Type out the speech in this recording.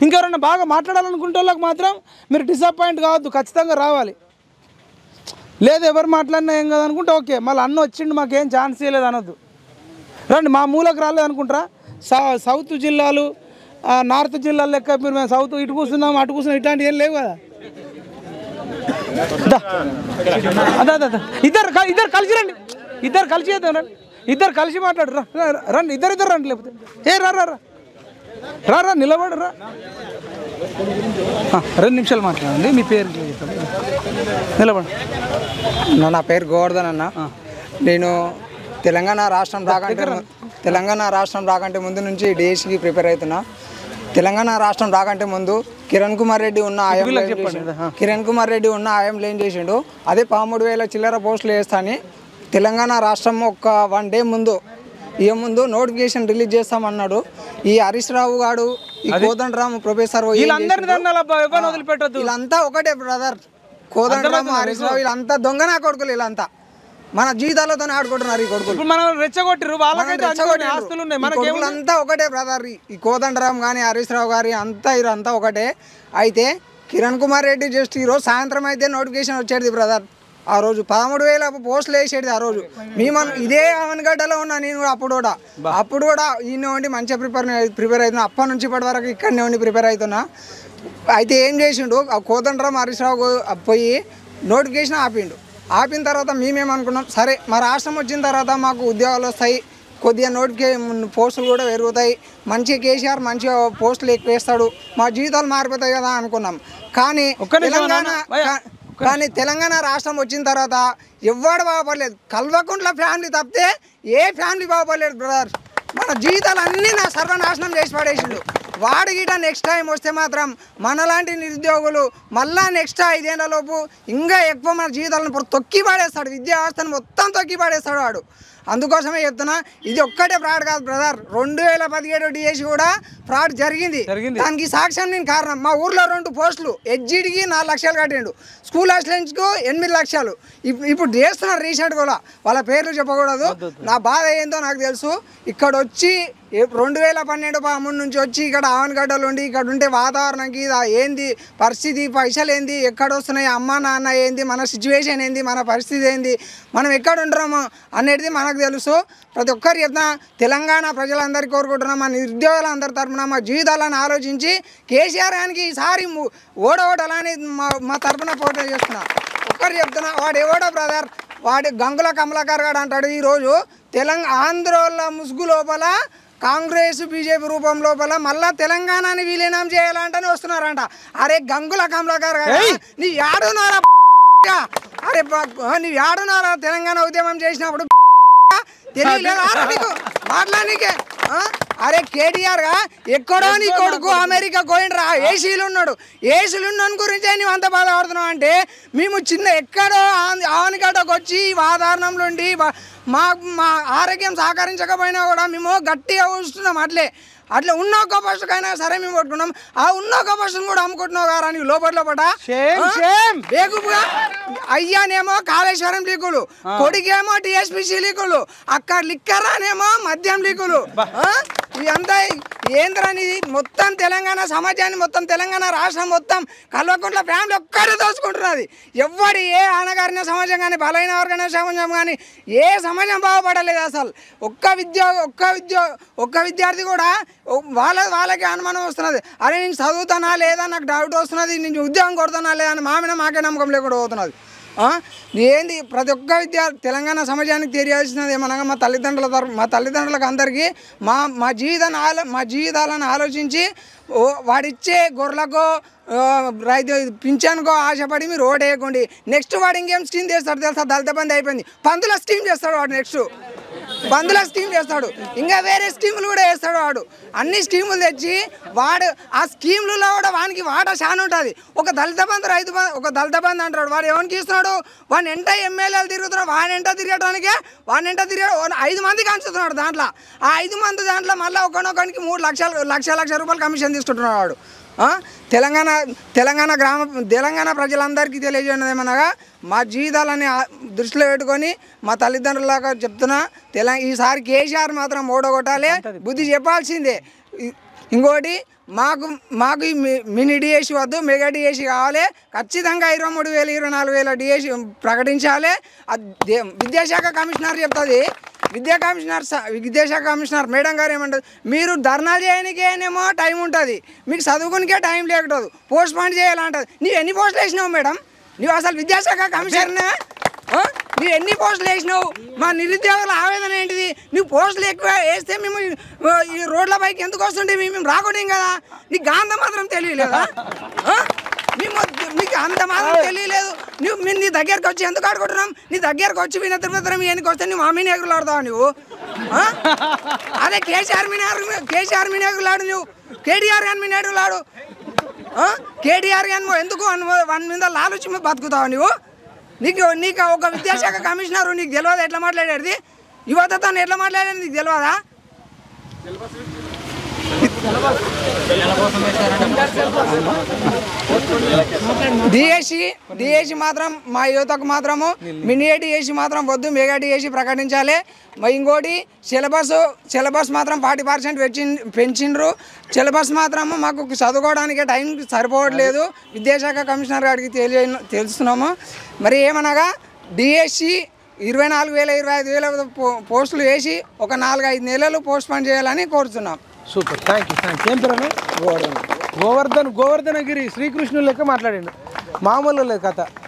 ఇంకెవరన్నా బాగా మాట్లాడాలనుకుంటే వాళ్ళకి మాత్రం మీరు డిసప్పాయింట్ కావద్దు ఖచ్చితంగా రావాలి లేదు ఎవరు మాట్లాడినా ఏం కదా అనుకుంటే ఓకే మళ్ళీ అన్న వచ్చిండు మాకేం ఛాన్స్ ఇవ్వలేదు అనొద్దు రండి మా మూలకు రాలేదు అనుకుంటారా సౌ- సౌత్ జిల్లాలు ఆ, నార్త్ జిల్లాలు లెక్క మీరు మేము సౌత్ ఇటు కూర్చున్నాం అటు కూర్చున్నాం ఇట్లాంటివి ఏం లేవు కదా దా. అదే అదే అదే ఇద్దరు క- ఇద్దరు కలిసి రండి ఇద్దరు కలిసి చేద్దాం రండి ఇద్దరు కలిసి మాట్లాడు రా రా, రా, రండి ఇద్దరు ఇద్దరు రండి లేకపోతే ఏ రా రా రా రా రా నిలబడు రా ఆ, రెండు నిమిషాలు మాట్లాడండి మీ పేరు చెప్పండి నిలబడు నా నా పేరు గోవర్ధన్ అన్న నేను తెలంగాణ రాష్ట్రం రాకంటే ము- తెలంగాణ రాష్ట్రం రాకంటే ముందు నుంచి డిఎస్సికి ప్రిపేర్ అవుతున్నా తెలంగాణ రాష్ట్రం రాకంటే ముందు కిరణ్ కుమార్ రెడ్డి ఉన్న ఆయంలో ఏం చేసిండు? కిరణ్ కుమార్ రెడ్డి ఉన్న ఆయంలో ఏం చేసిండు అదే పదమూడు వేల చిల్లర పోస్టులు వేస్తాని తెలంగాణ రాష్ట్రం ఒక వన్ డే ముందు ఇక ముందు నోటిఫికేషన్ రిలీజ్ చేస్తామన్నాడు ఈ హరీష్ రావు గాడు ఈ కోదండరామ్ ప్రొఫెసర్ ఏం వీళ్ళందరినీ చేసిండు? దన్నాలు అబ్బా ఎవరిని వదిలిపెట్టద్దు వీళ్ళంతా ఒకటే బ్రదర్ కోదండరామ్ హరీష్ రావు వీళ్ళంతా దొంగ నా కొడుకులు వీళ్ళంతా మన జీవితాలతో ఆడుకుంటున్నారు ఈ కొడుకులు ఇప్పుడు మనం రెచ్చగొట్టిరు వాళ్ళకైతే అన్ని ఆస్తులు ఉన్నాయి మనకేమో అంతా ఒకటే బ్రదర్ ఈ కోదండరామ్ కానీ హరీష్ రావు గారి అంతా ఇరంతా ఒకటే అయితే కిరణ్ కుమార్ రెడ్డి జస్ట్ ఈ రోజు సాయంత్రం అయితే నోటిఫికేషన్ వచ్చేది బ్రదర్ ఆ రోజు పదమూడు వేల పోస్టులు వేసేది ఆ రోజు మేము ఇదే అవనగడ్డలో ఉన్నా నేను కూడా అప్పుడు కూడా అప్పుడు కూడా ఈయన ఉండి మంచిగా ప్రిపేర్ ప్రిపేర్ అవుతున్నా అప్పటి నుంచి ఇప్పటి వరకు ఇక్కడనే ఉండి ప్రిపేర్ అవుతున్నా అయితే ఏం చేసిండు ఆ కోదండరామ్ హరీష్ రావు గో- పోయి నోటిఫికేషన్ ఆపిండు ఆపిన తర్వాత మేమేమనుకున్నాం సరే మా రాష్ట్రం వచ్చిన తర్వాత మాకు ఉద్యోగాలు వస్తాయి కొద్దిగా నోటిఫికేషన్ పోస్టులు కూడా పెరుగుతాయి మంచిగా కేసీఆర్ మంచిగా పోస్టులు ఎక్కువ వేస్తాడు మా జీవితాలు మారిపోతాయి కదా అనుకున్నాం కానీ ఒక్క నిమిషం తెలంగాణ నాన్న. భయ్యా, కా- కానీ తెలంగాణ రాష్ట్రం వచ్చిన తర్వాత ఎవ్వడు బాగుపడలేదు కల్వకుంట్ల ఫ్యామిలీ తప్పితే ఏ ఫ్యామిలీ బాగుపడలేదు బ్రదర్ మన జీవితాలు అన్నీ నా సర్వనాశనం చేసి పడేసిండు వాడు గిట నెక్స్ట్ టైం వస్తే మాత్రం మనలాంటి నిరుద్యోగులు మళ్ళా నెక్స్ట్ ఐదేళ్ల లోపు ఇంకా ఎక్కువ మన జీవితాలను ఇప్పుడు తొక్కి పాడేస్తాడు విద్యా వ్యవస్థను మొత్తం తొక్కి పాడేస్తాడు వాడు అందుకోసమే చెప్తున్నా ఇది ఒక్కటే ఫ్రాడ్ కాదు బ్రదర్ రెండు వేల పదిహేడు డిఎస్ కూడా ఫ్రాడ్ జరిగింది జరిగింది. దానికి సాక్ష్యం నేను కారణం మా ఊర్లో రెండు పోస్టులు హెచ్జిడికి నాలుగు లక్షలు కట్టిండు స్కూల్ అసిస్టెంట్స్కు ఎనిమిది లక్షలు ఇప్- ఇప్పుడు చేస్తున్నారు రీసెంట్ కూడా వాళ్ళ పేర్లు చెప్పకూడదు నా బాధ ఏందో నాకు తెలుసు ఇక్కడ వచ్చి ఏ- రెండు వేల పన్నెండు పదమూడు నుంచి వచ్చి ఇక్కడ ఆవనగడ్డలు ఉండి ఇక్కడ ఉంటే వాతావరణంకి ఇది ఏంది పరిస్థితి పైసలు ఏంది ఎక్కడ వస్తున్నాయి అమ్మ నాన్న ఏంది మన సిచ్యువేషన్ ఏంది మన పరిస్థితి ఏంది మనం ఎక్కడ ఉంటున్నాము అనేది మనకు తెలుసు ప్రతి ఒక్కరు చెప్తున్నా తెలంగాణ ప్రజలందరికీ కోరుకుంటున్నాం మా నిరుద్యోగులందరి తరపున మా జీవితాలను ఆలోచించి కేసీఆర్ గారికి ఈసారి ము- ఓడోడాలని మా మా తరపున పోటీ చేస్తున్నా ఒక్కరు చెప్తున్నా వాడు ఎవడో బ్రదర్ వాడి గంగుల కమలాకర్ గారు అంటాడు ఈరోజు తెలంగాణ ఆంధ్రోళ్ళ ముసుగు లోపల కాంగ్రెస్ బీజేపీ రూపం లోపల మళ్ళా తెలంగాణని విలీనం చేయాలంటని వస్తున్నారంట అరే గంగుల కమలాకర్ గారు నీ యాడున్నారా అరే బ- నీ యాడున్నారా తెలంగాణ ఉద్యమం చేసినప్పుడు తెలియలేదా నీకు మాట్లాడనీకే ఆ? అరే కేటీఆర్ గా ఎక్కడో నీ కొడుకు అమెరికా పోయిండ్రా ఏసీలు ఉన్నాడు ఏసీలు ఉన్నాను గురించే నువ్వు అంత బాధపడుతున్నావు అంటే మేము చిన్న ఎక్కడో ఆన్- ఆవనిగడ్డకు వచ్చి ఈ వాతావరణంలో ఉండి వా- మా మా ఆరోగ్యం సహకరించకపోయినా కూడా మేము గట్టిగా ఊస్తున్నాం అట్లే అట్లా ఉన్న ఒక పశుకైనా సరే మేము పట్టుకున్నాం ఆ ఉన్న ఒక పశుని కూడా అమ్ముకుంటున్నావు గారా నీవు లోపల లోపల Shame, ఆ? shame. బేగుపుగా అయ్యానేమో కాళేశ్వరం లీకులు కొడుకేమో టిఎస్పిసి లీకులు అక్కడ లిక్కరానేమో మద్యం లీకులు ఆ? ఇదంతా ఏంద్రని మొత్తం తెలంగాణ సమాజాన్ని మొత్తం తెలంగాణ రాష్ట్రం మొత్తం కల్వకుంట్ల ఫ్యామిలీ ఒక్కడే దోచుకుంటున్నది ఎవడు ఏ అనగారిన సమాజం కానీ బలైన వర్గన సమాజం కానీ ఏ సమాజం బాగుపడలేదు అసలు ఒక్క విద్యో ఒక్క విద్యో ఒక్క విద్యార్థి కూడా ఒ- వాళ్ళ వాళ్ళకి అనుమానం వస్తున్నది అరే నేను చదువుతానా లేదా నాకు డౌట్ వస్తున్నది నేను ఉద్యోగం కొడుతానా లేదా అని మా మీద మాకే నమ్మకం లేకుండా పోతున్నది ఆ? ఏంది ప్రతి ఒక్క విద్యార్థి తెలంగాణ సమాజానికి తెలియాల్సినది ఏమనగా మా తల్లిదండ్రుల తరపు మా తల్లిదండ్రులకు అందరికీ మా మా జీవితాన్ని ఆలో మా జీవితాలను ఆలోచించి ఓ వాడిచ్చే గొర్రెలకో ఆ, రైతు పింఛన్కో ఆశపడి మీరు ఓటు వేయకండి నెక్స్ట్ వాడు ఇంకేం స్కీమ్ చేస్తాడు తెలుసా దళిత బంధు అయిపోయింది పందుల స్కీమ్ చేస్తాడు వాడు నెక్స్ట్ బంధుల స్కీమ్ చేస్తాడు ఇంకా వేరే స్కీములు కూడా వేస్తాడు వాడు అన్ని స్కీములు తెచ్చి వాడు ఆ స్కీములలో కూడా వానికి వాటా చాలా ఉంటుంది ఒక దళిత బంధు రైతు బంధు ఒక దళిత బంధు అంటాడు వాడు ఎవరికి ఇస్తున్నాడు వాడిని ఎంట ఎమ్మెల్యేలు తిరుగుతున్నాడు వాడిని ఎంట తిరగడానికే వాడిని ఎంట తిరగ ఐదు మందికి అంచుతున్నాడు దాంట్లో ఆ ఐదు మంది దాంట్లో మళ్ళీ ఒకనొకరికి మూడు లక్షలు లక్ష లక్ష రూపాయలు కమిషన్ తీసుకుంటున్నాడు వాడు ఆ? తెలంగాణ తెలంగాణ గ్రామ తెలంగాణ ప్రజలందరికీ తెలియజేయడం ఏమనగా మా జీవితాలని ఆ- దృష్టిలో పెట్టుకొని మా తల్లిదండ్రులాగా చెప్తున్నా తెలంగాణ ఈసారి కేసీఆర్ మాత్రం ఓడగొట్టాలి బుద్ధి చెప్పాల్సిందే ఈ- ఇంకోటి మాకు మాకు ఈ మి- మినీ డిఎస్సి వద్దు మెగా డిఎస్సి కావాలి ఖచ్చితంగా ఇరవై మూడు వేలు ఇరవై నాలుగు వేల డిఎస్సి ప్రకటించాలి అది దే- విద్యాశాఖ కమిషనర్ చెప్తుంది విద్యా కమిషనర్ స- విద్యాశాఖ కమిషనర్ మేడం గారు ఏమంటారు మీరు ధర్నాలు చేయడానికేనేమో టైం ఉంటుంది మీకు చదువుకునికే టైం లేకపోదు పోస్ట్ పోన్ చేయాలంటది నీవు ఎన్ని పోస్టులు వేసినావు మేడం నువ్వు అసలు విద్యాశాఖ కమిషనర్నే ఆ? నువ్వు ఎన్ని పోస్టులు వేసినావు మా నిరుద్యోగుల ఆవేదన ఏంటిది నువ్వు పోస్టులు ఎక్కువ వేస్తే మేము ఈ- ఈ రోడ్ల పైకి ఎందుకు వస్తుంటే మేము మేము రాకూడదు కదా నీకు గాంధ మాత్రం తెలియలేదా ఆ? మేము నీకు అంత మాత్రం తెలియలేదు నువ్వు మేము నీ దగ్గరకు వచ్చి ఎందుకు ఆడుకుంటున్నాం నీ దగ్గరకు వచ్చి విన తిరుపతిరం ఎన్నికి వస్తే నువ్వు మా మీన ఎగులాడుతావు నువ్వు ఆ? అదే కేసీఆర్ మీన కేసీఆర్ మీన ఎగులాడు నువ్వు కేటీఆర్ గారి మీన ఎగులాడు ఆ? కేటీఆర్ గాని ఎందుకు వన్ వన్ మీద లాలుచి మీద బతుకుతావు నువ్వు నీకు నీకు ఒక విద్యాశాఖ కమిషనర్ నీకు తెలియదు ఎట్లా మాట్లాడేది యువతతో ఎట్లా మాట్లాడేది నీకు తెలియదా డిఎస్సి డిఎస్సి మాత్రం మా యువతకు మాత్రము మినీ డిఎస్సి మాత్రం వద్దు మెగా డిఎస్సి ప్రకటించాలి మరి ఇంకోటి సిలబస్ సిలబస్ మాత్రం ఫార్టీ పర్సెంట్ పెంచి పెంచిండ్రు సిలబస్ మాత్రము మాకు చదువుకోవడానికి టైం సరిపోవట్లేదు విద్యాశాఖ కమిషనర్ గారికి తెలియ తెలుస్తున్నాము మరి ఏమనగా డిఎస్సి ఇరవై నాలుగు వేల ఇరవై ఐదు వేల పో- పోస్టులు వేసి ఒక నాలుగు ఐదు నెలలు పోస్ట్ పోన్ చేయాలని కోరుతున్నాం super thank you thank you ఏం పేరు గోవర్ధన్ గోవర్ధనగిరి శ్రీకృష్ణుడు లెక్క మాట్లాడిండు మామూలు లేదు కథ